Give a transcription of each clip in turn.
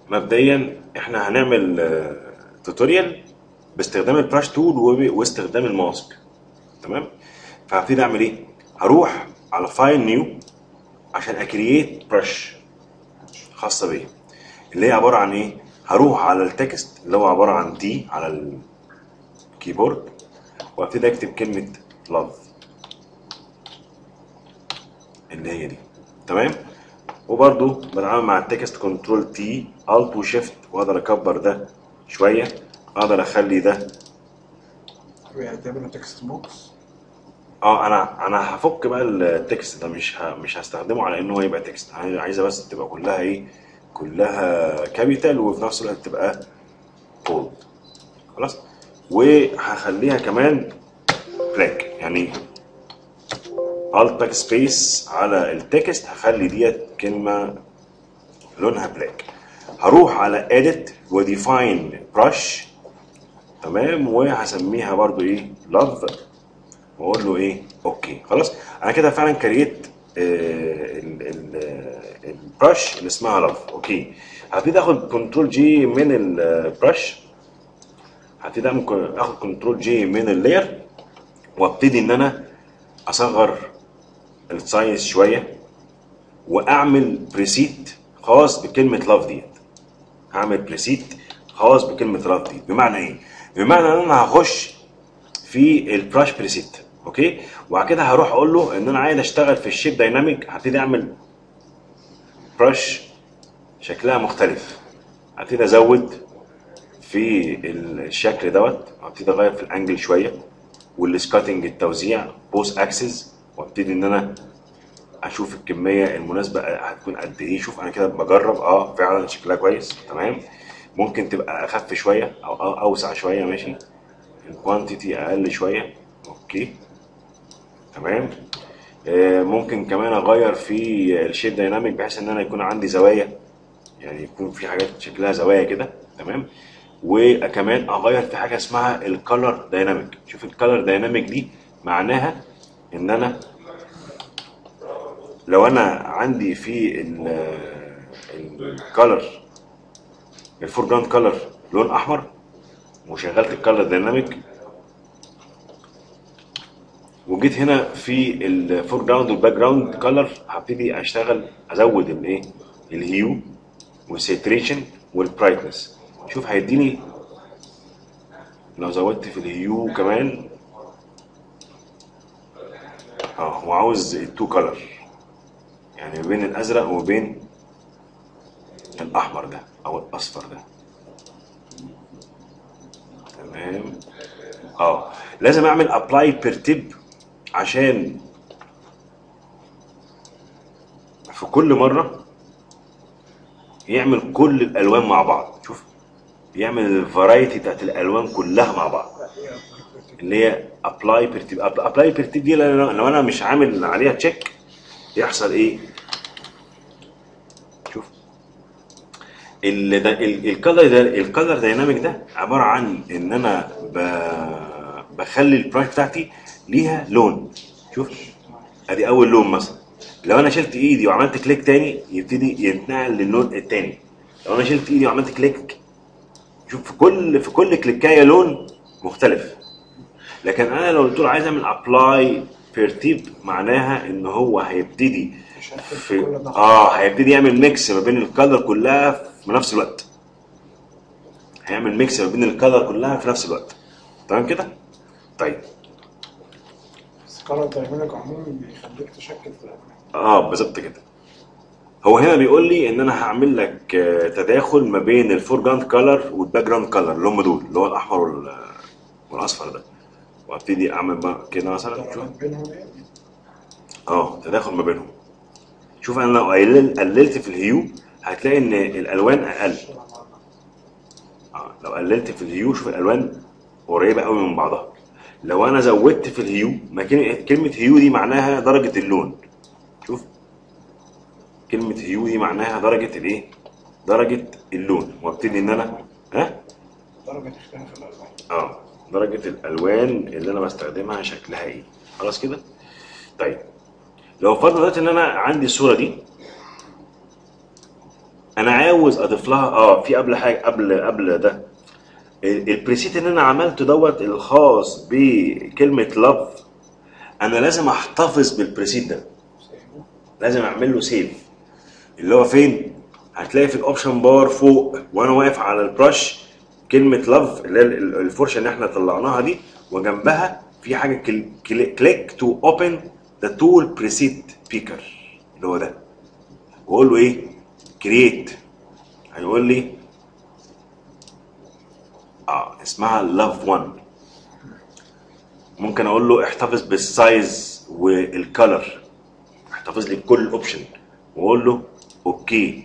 مبدئيا احنا هنعمل توتوريال باستخدام البراش تول وب- واستخدام الماسك تمام فهبتدي اعمل ايه هروح على فايل نيو عشان اكرييت براش خاصه بيا اللي هي عباره عن ايه هروح على التكست اللي هو عباره عن تي على الكيبورد وابتدي اكتب كلمه لاف اللي هي دي تمام وبرضو بتعامل مع التكست كنترول تي الت وشيفت واقدر اكبر ده شويه اقدر اخلي ده بيعتبره تكست بوكس اه انا انا هفك بقى التكست ده مش ه... مش هستخدمه على انه هو يبقى تكست انا عايزه بس تبقى كلها ايه كلها كابيتال وفي نفس الوقت تبقى بولد خلاص وهخليها كمان بلاك يعني الت باك سبيس على التكست هخلي ديت كلمه لونها بلاك هروح على edit وديفاين براش تمام وهسميها برضو ايه لاف واقول له ايه اوكي خلاص انا كده فعلا كريت البراش اللي اسمها لاف اوكي هبتدي اخد كنترول جي من البراش هبتدي أعمل- اخد كنترول جي من اللاير وابتدي ان انا اصغر السايز شويه واعمل بريسيت خاص بكلمه لاف ديت هعمل بريسيت خاص بكلمه لاف دي بمعنى ايه بمعنى ان انا هخش في البراش بريسيت اوكي وبعد كده هروح اقول له ان انا عايز اشتغل في الشيب دايناميك هبتدي اعمل براش شكلها مختلف هبتدي ازود في الشكل دوت هبتدي اغير في الانجل شويه والسكاتنج التوزيع بوست اكسس وابتدي ان انا اشوف الكميه المناسبه هتكون قد ايه شوف انا كده بجرب اه فعلا شكلها كويس تمام ممكن تبقى اخف شويه او أو- اوسع شويه ماشي الكوانتيتي اقل شويه اوكي تمام آه، ممكن كمان اغير في الشيب دايناميك بحيث ان انا يكون عندي زوايا يعني يكون في حاجات شكلها زوايا كده تمام وكمان اغير في حاجه اسمها الكالر دايناميك شوف الكالر دايناميك دي معناها ان انا لو انا عندي في الكالر الفور جراوند كالر لون احمر وشغلت الكالر دايناميك وجيت هنا في الفور جراوند والباك جراوند كلر هبتدي اشتغل ازود الايه الهيو والسيتريشن والبرايتنس شوف هيديني لو زودت في الهيو كمان اه هو عاوز التو كلر يعني ما بين الازرق وما بين الاحمر ده او الاصفر ده تمام اه لازم اعمل ابلاي بير تيب عشان في كل مره يعمل كل الالوان مع بعض شوف يعمل الفرايتي بتاعت الالوان كلها مع بعض اللي هي ابلاي بير تيب ابلاي بير تيب دي لو لو انا مش عامل عليها تشيك يحصل ايه شوف الكالر ده الكالر دايناميك ده عباره عن ان انا ب- بخلي البرايت بتاعتي ليها لون شوف ادي اول لون مثلا لو انا شلت ايدي وعملت كليك تاني يبتدي ينتقل للون التاني لو انا شلت ايدي وعملت كليك شوف في كل في كل كليكايه لون مختلف لكن انا لو قلت له عايز اعمل ابلاي ترتيب معناها ان هو هيبتدي يشتت في كل ده اه هيبتدي يعمل ميكس ما بين الكالر كلها في نفس الوقت هيعمل ميكس ما بين الكالر كلها في نفس الوقت تمام كده طيب بس الكلر دايناميك عموما بيخليك تشكل في الالوان اه بالظبط كده هو هنا بيقول لي ان انا هعمل لك آه، تداخل ما بين الفور جراوند كلر والباك جراوند كلر اللي هم دول اللي هو الاحمر وال- والاصفر ده وابتدي اعمل بقى كده مثلا شوف التعامل بينهم يعني اه تداخل ما بينهم شوف انا لو قلل- قللت في الهيو هتلاقي ان الالوان اقل آه، لو قللت في الهيو شوف الالوان قريبه قوي من بعضها لو انا زودت في الهيو ما كلمه كلمة هيو دي معناها درجه اللون شوف كلمه هيو دي معناها درجه الايه درجه اللون وابتدي ان انا ها درجة اختلاف الالوان اه درجه الالوان اللي انا بستخدمها شكلها ايه خلاص كده طيب لو فرضنا دلوقتي ان انا عندي الصوره دي انا عاوز اضيف لها اه في قبل حاجه قبل قبل ده ال- البريسيت اللي انا عملته دوت الخاص بكلمه لاف انا لازم احتفظ بالبريسيت ده سايبه. لازم اعمل له سيف اللي هو فين هتلاقي في الاوبشن بار فوق وانا واقف على البرش كلمه لاف اللي هي ال- الفرشه اللي احنا طلعناها دي وجنبها في حاجه كليك تو اوبن ذا تول بريسيت بيكر اللي هو ده واقول له ايه كرييت هيقول لي اه اسمها لاف 1 ممكن اقول له احتفظ بالسايز والكالر احتفظ لي بكل الاوبشن واقول له اوكي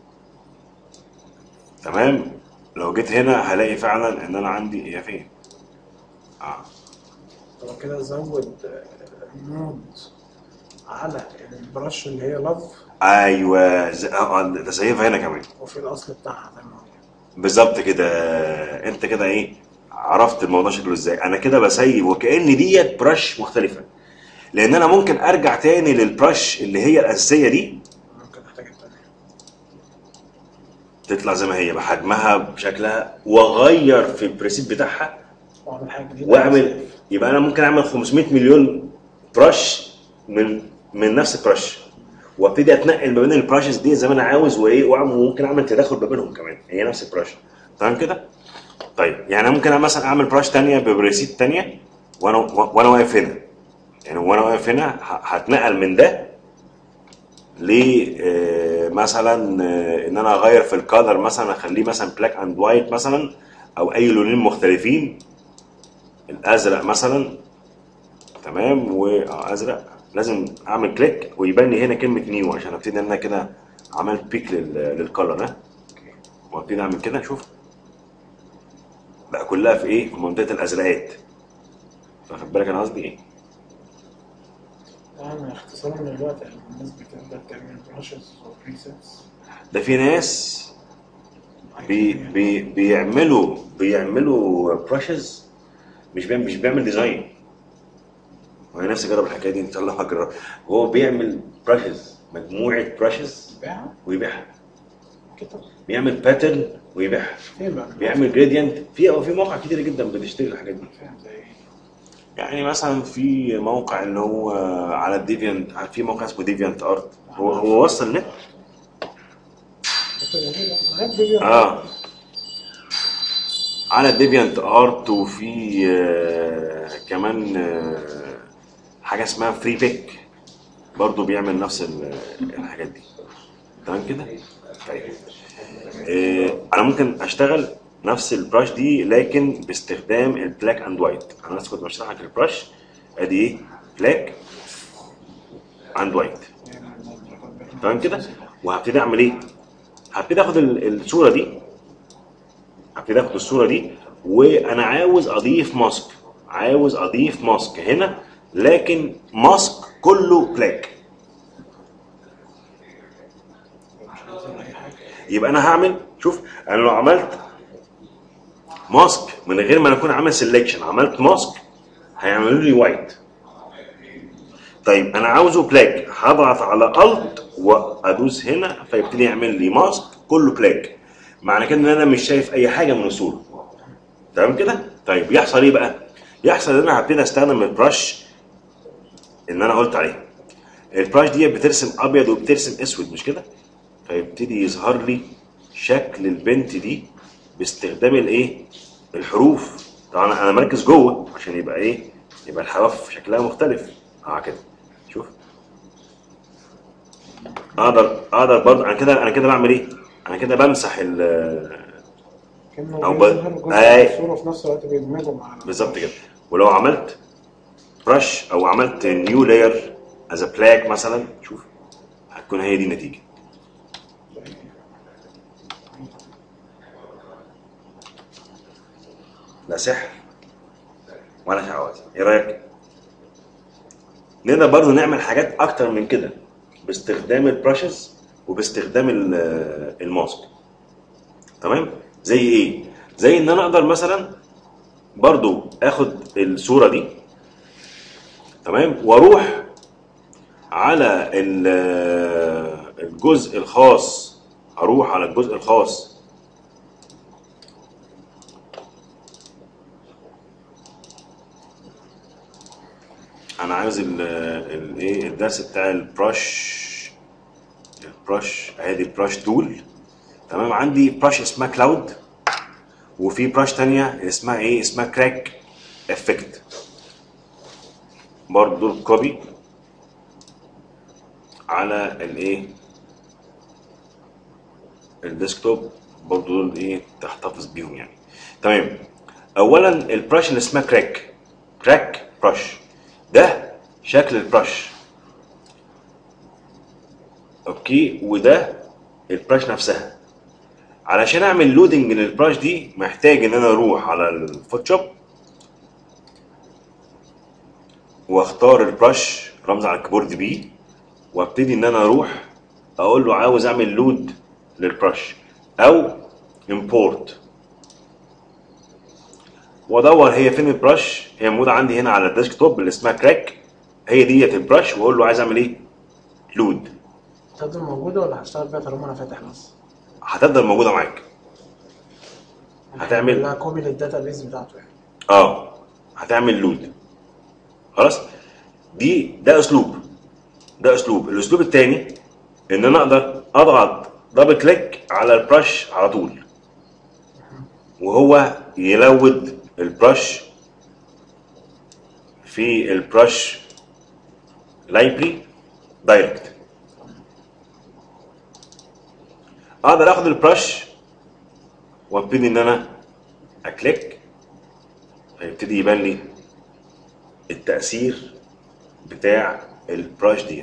تمام لو جيت هنا هلاقي فعلا ان انا عندي هي فين اه طب كده زود مود على البرش اللي هي لاف ايوه ز- آه، ده سايبها هنا كمان وفي الاصل بتاعها زي ما هو بالظبط كده انت كده ايه عرفت الموضوع شكله ازاي انا كده بسيب وكأن ديت برش مختلفة لان انا ممكن ارجع تاني للبرش اللي هي الاساسية دي ممكن احتاج التانية تطلع زي ما هي بحجمها بشكلها واغير في البريسيت بتاعها واعمل حاجه جديده واعمل يبقى انا ممكن اعمل 500 مليون برش من من نفس البرش وابتدي اتنقل ما بين البراشز دي زي ما انا عاوز وايه واعمل ممكن اعمل تداخل ما بينهم كمان هي نفس البرش تمام كده طيب يعني انا ممكن مثلا اعمل براش تانية ببريسيت تانية وانا وانا واقف هنا يعني وانا واقف هنا ه- هتنقل من ده ل آه، مثلا آه، ان انا اغير في الكالر مثلا اخليه مثلا بلاك اند وايت مثلا او اي لونين مختلفين الازرق مثلا تمام وازرق لازم اعمل كليك ويبان لي هنا كلمه نيو عشان ابتدي ان انا كده عملت بيك لل- للكالر ده وابتدي اعمل كده شوف بقى كلها في ايه في منطقه الازرقات واخد بالك انا قصدي ايه يعني اختصارا للوقت يعني الناس بتبدا تعمل براشز وبريسيتس ده في ناس بي بي بيعملوا بيعملوا براشز مش بيعمل مش بيعمل ديزاين وانا نفسي اجرب الحكايه دي ان شاء الله هجرب هو بيعمل براشز مجموعه براشز بيعها ويبيعها كده بيعمل باترن ويبيعها فين بقى بيعمل جريدينت في أو في مواقع كتير جدا بتشتري الحاجات دي فين زي ايه يعني مثلا في موقع اللي هو على الديفيانت في موقع اسمه ديفيانت ارت هو هو وصل نت كده جميل غير فيديو اه على الديفيانت ارت وفي آه كمان آه حاجه اسمها فري بيك برضه بيعمل نفس ال- الحاجات دي تمام كده طيب آه انا ممكن اشتغل نفس البراش دي لكن باستخدام البلاك اند وايت انا لسه كنت بشرح لك البراش ادي ايه بلاك اند وايت تمام كده وهبتدي اعمل ايه هبتدي اخد ال- الصوره دي هبتدي اخد الصوره دي وانا عاوز اضيف ماسك عاوز اضيف ماسك هنا لكن ماسك كله بلاك يبقى انا هعمل شوف انا لو عملت ماسك من غير ما انا اكون عامل سيلكشن عملت ماسك هيعملوا لي وايت طيب انا عاوزه بلاك هضغط على الت وادوس هنا فيبتدي يعمل لي ماسك كله بلاك معنى كده ان انا مش شايف اي حاجه من الصوره تمام كده طيب يحصل ايه بقى يحصل ان انا هبتدي استخدم البرش اللي انا قلت عليه البرش دي بترسم ابيض وبترسم اسود مش كده فيبتدي يظهر لي شكل البنت دي باستخدام الايه الحروف طبعا انا مركز جوه عشان يبقى ايه يبقى الحواف شكلها مختلف اه كده شوف اقدر اقدر برضه انا كده انا كده بعمل ايه انا كده بمسح ال كانه أو ب- بيظهر جزء من أي. الصوره في نفس الوقت بيدمجه مع بالظبط كده ولو عملت برش او عملت نيو لاير از بلاك مثلا شوف هتكون هي دي النتيجه لا سحر ولا شعوذه ايه رايك نقدر برضو نعمل حاجات اكتر من كده باستخدام البراشز وباستخدام ال- الماسك تمام زي ايه زي ان انا اقدر مثلا برضو اخد الصوره دي تمام واروح على ال- الجزء الخاص هروح على الجزء الخاص انا عايز ال ال- ايه الدرس بتاع البرش البرش ادي البرش تول تمام عندي برش اسمها كلاود وفي برش تانية اسمها ايه اسمها كراك افكت برضه دول كوبي على الايه الديسكتوب برضه دول ايه تحتفظ بيهم يعني تمام اولا البرش اللي اسمها كراك كراك برش ده شكل البرش اوكي وده البرش نفسها علشان اعمل لودنج للبرش دي محتاج ان انا اروح على الفوتوشوب واختار البرش رمز على الكيبورد بي وابتدي ان انا اروح اقول له عاوز اعمل لود للبرش او امبورت وادور هي فين البرش هي موجوده عندي هنا على الديسكتوب اللي اسمها كراك هي ديت البرش واقول له عايز اعمل ايه لود هتفضل موجودة ولا هشتغل بيها طالما انا فاتح بس؟ هتفضل موجوده معاك هتعمل- لا كوبي للداتا بيز بتاعته يعني اه هتعمل لود خلاص دي ده اسلوب ده اسلوب الاسلوب الثاني ان انا اقدر اضغط دبل كليك على البرش على طول وهو يلود البرش في البرش لايبرري دايركت اقدر اخد البرش وابتدي ان انا اكليك هيبتدي يبان لي التأثير بتاع البراش ديت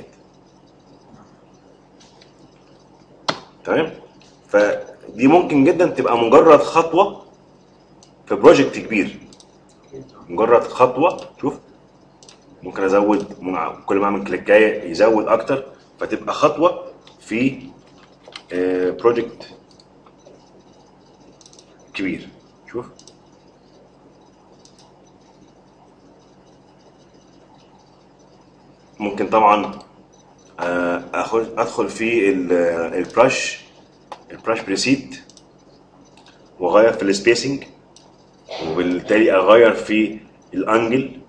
تمام فدي ممكن جدا تبقى مجرد خطوة في بروجكت كبير أكيد. مجرد خطوة شوف ممكن ازود مع كل ما اعمل كليكايه يزود اكتر فتبقى خطوة في بروجكت كبير شوف ممكن طبعا آه، اخش ادخل في ال- البراش البراش بريسيت واغير في السبيسنج وبالتالي اغير في الانجل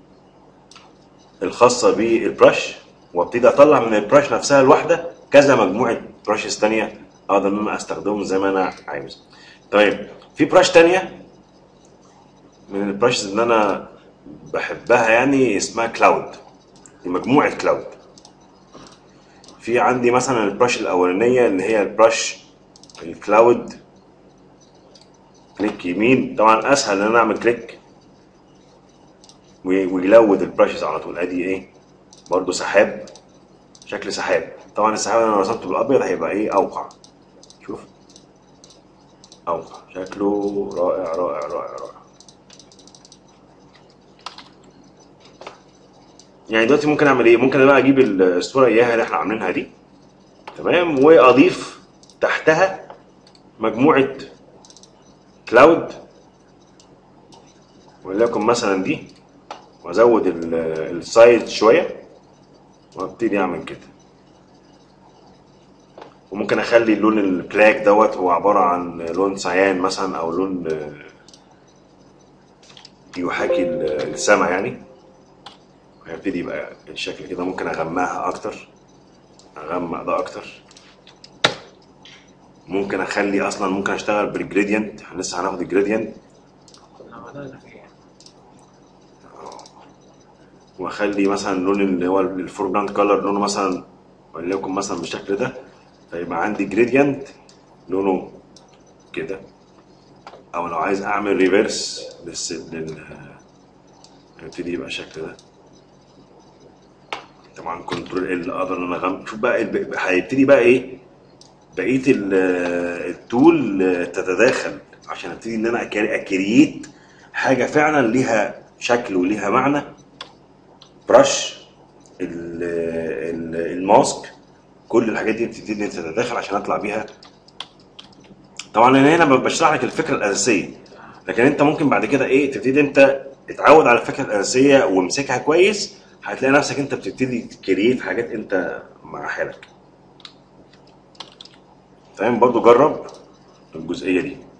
الخاصه بالبراش وابتدي اطلع من البراش نفسها الواحده كذا مجموعه براشز تانية اقدر ان انا استخدمهم زي ما انا عايز تمام في براش تانية من البراشز اللي انا بحبها يعني اسمها كلاود دي مجموعه كلاود في عندي مثلا البراش الاولانيه اللي هي البراش الكلاود كليك يمين طبعا اسهل ان انا اعمل كليك وي- ويلود البراشز على طول ادي ايه برضو سحاب شكل سحاب طبعا السحاب اللي انا رسمته بالابيض هيبقى ايه اوقع شوف اوقع شكله رائع رائع رائع رائع يعني دلوقتي ممكن اعمل ايه ممكن بقى اجيب الصوره اياها اللي احنا عاملينها دي تمام واضيف تحتها مجموعه كلاود وليكن مثلا دي وازود ال- السايز شويه وابتدي اعمل كده وممكن اخلي اللون البلاك دوت هو عباره عن لون سيان مثلا او لون آه، يحاكي ال- السما يعني هيبتدي يبقى الشكل كده ممكن اغمقها اكتر اغمق ده اكتر ممكن اخلي اصلا ممكن اشتغل بالجريدينت احنا لسه هناخد الجريدينت كنا بدأنا فيه واخلي مثلا اللون اللي هو الفور جراوند كولر لونه مثلا وليكن مثلا بالشكل ده فيبقى عندي جريدينت لونه كده او لو عايز اعمل ريفرس للس لل هيبتدي يبقى الشكل ده طبعا كنترول ال اقدر ان انا اغمق شوف بقى الب- هيبتدي بقى ايه بقيه ال- التول تتداخل عشان ابتدي ان انا أكري- اكريت حاجه فعلا ليها شكل وليها معنى برش ال- ال- الماسك كل الحاجات دي بتبتدي تتداخل عشان اطلع بيها طبعا انا هنا بشرح لك الفكره الاساسيه لكن انت ممكن بعد كده ايه تبتدي انت اتعود على الفكره الاساسيه وامسكها كويس هتلاقي نفسك انت بتبتدي تكريت حاجات انت مع حالك تمام برضو جرب الجزئيه دي